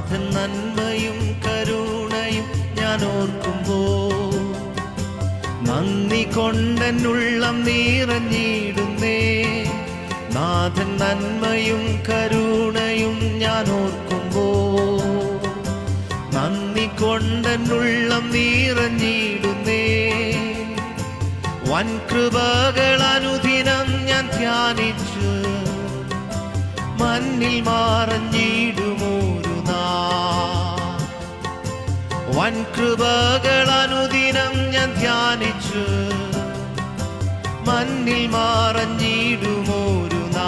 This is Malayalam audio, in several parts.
നാഥൻ നന്മയും കരുണയും ഞാൻ ഓർക്കുമ്പോ നന്ദി കൊണ്ടെന്നുള്ളം നിറഞ്ഞിടുന്നേ നാഥൻ നന്മയും കരുണയും ഞാൻ ഓർക്കുമ്പോ നന്ദി കൊണ്ടെന്നുള്ളം നിറഞ്ഞിടുന്നേ വൻ കൃപകൾ അനുദിനം ഞാൻ ധ്യാനിച്ചു മണ്ണിൽ മറഞ്ഞിടുമോരു നാ വൻ കൃപകൾ അനുദിനം ഞാൻ ധ്യാനിച്ചു മണ്ണിൽ മറഞ്ഞിടുമോരു നാ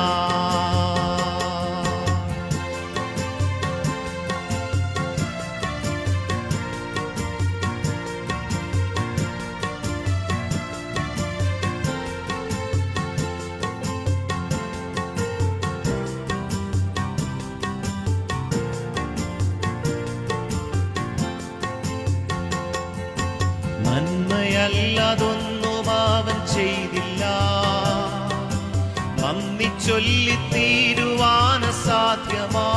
നന്മയല്ലതൊന്നും അവൻ ചെയ്തില്ല നന്ദി ചൊല്ലി തീരുവാൻ സാധ്യമാ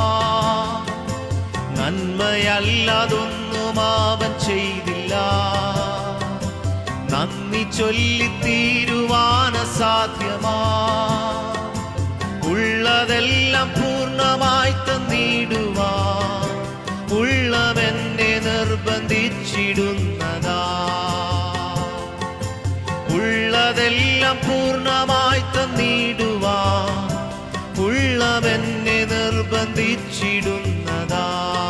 നന്മയല്ലതൊന്നും അവൻ ചെയ്തില്ല നന്ദി ചൊല്ലി തീരുവാൻ സാധ്യമാ ഉള്ളതെല്ലാം പൂർണ്ണമായി തന്നിടുവാ ഉള്ളവെന്നെ നിർബന്ധിച്ചിടുന്നതാ ഉള്ളതെല്ലാം പൂർണ്ണമായി തന്നിടുവാ ഉള്ളവെന്നെ നിർബന്ധിച്ചിടുന്നതാ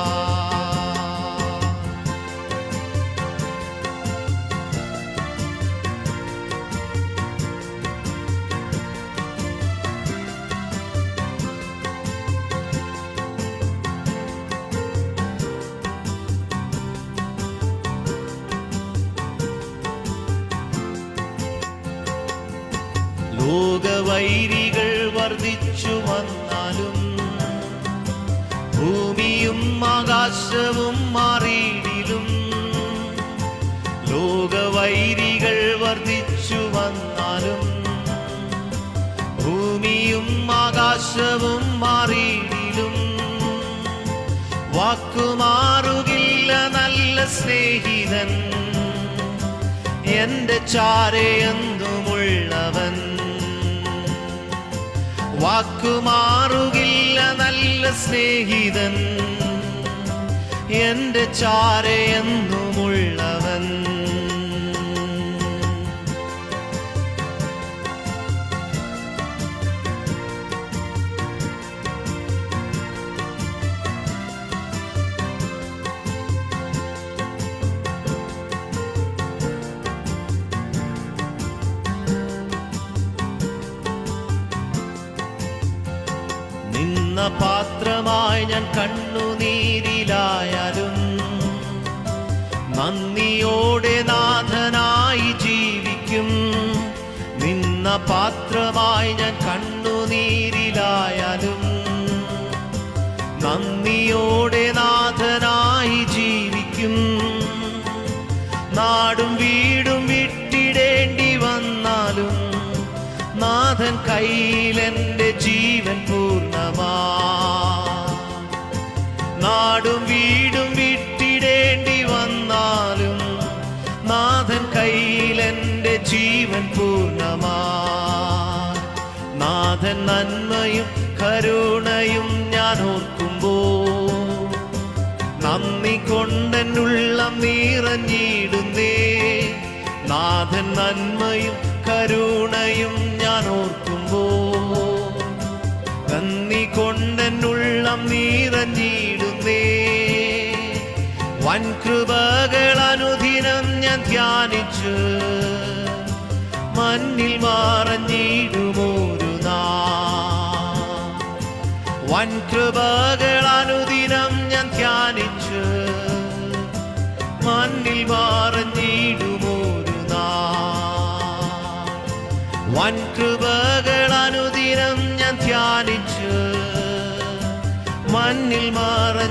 ലോകവൈരികൾ വർദ്ധിച്ചു വന്നാലും ഭൂമിയും ആകാശവും മാറിയിടിലും ലോകവൈരികൾ വർദ്ധിച്ചു വന്നാലും ഭൂമിയും ആകാശവും മാറിയിടിലും വാക്കുമാറുകില്ല നല്ല സ്നേഹിതൻ എന്റെ ചാരയെന്നുമുള്ളവൻ വാക്കുമാറുകില്ല നല്ല സ്നേഹിതൻ എന്റെ ചാരയെന്നുമുള്ളവൻ നിന്ന പാത്രമായി ഞാൻ കണ്ണുനീരിലായാലും നന്ദിയോടെ നാഥനായി ജീവിക്കും നിന്ന പാത്രമായി ഞാൻ കണ്ണുനീരിലായാലും നന്ദിയോടെ നാഥനായി ജീവിക്കും നാടും വീടും വിട്ടിടേണ്ടി വന്നാലും നാഥൻ കയ്യിലെന്റെ ജീവൻ പൂർണ്ണമാ നാടും വീടും വിട്ടിടേണ്ടി വന്നാലും നാഥൻ കയ്യിലെന്റെ ജീവൻ പൂർണ്ണമാ നാഥൻ നന്മയും കരുണയും ഞാൻ ഓർക്കുമ്പോ നന്ദി കൊണ്ടെന്നുള്ളം നിറഞ്ഞിടുന്നേ നാഥൻ നന്മയും കരുണയും ഞാൻ ഓർക്കുമ്പോ നന്ദി കൊണ്ടെന്നുള്ളം നിറഞ്ഞിടുന്നേ വൻ കൃപകൾ അനുദിനം ഞാൻ ധ്യാനിച്ച് മണ്ണിൽ മറഞ്ഞിടുമോരു നാ വൻ കൃപകൾ അനുദിനം ഞാൻ ധ്യാനിച്ച് മണ്ണിൽ മറഞ്ഞിടുമോരു നാ വൻ കൃപകൾ അനുദിനം ഞാൻ ധ്യാനിച്ച് മണ്ണിൽ മറഞ്ഞിടുമോരു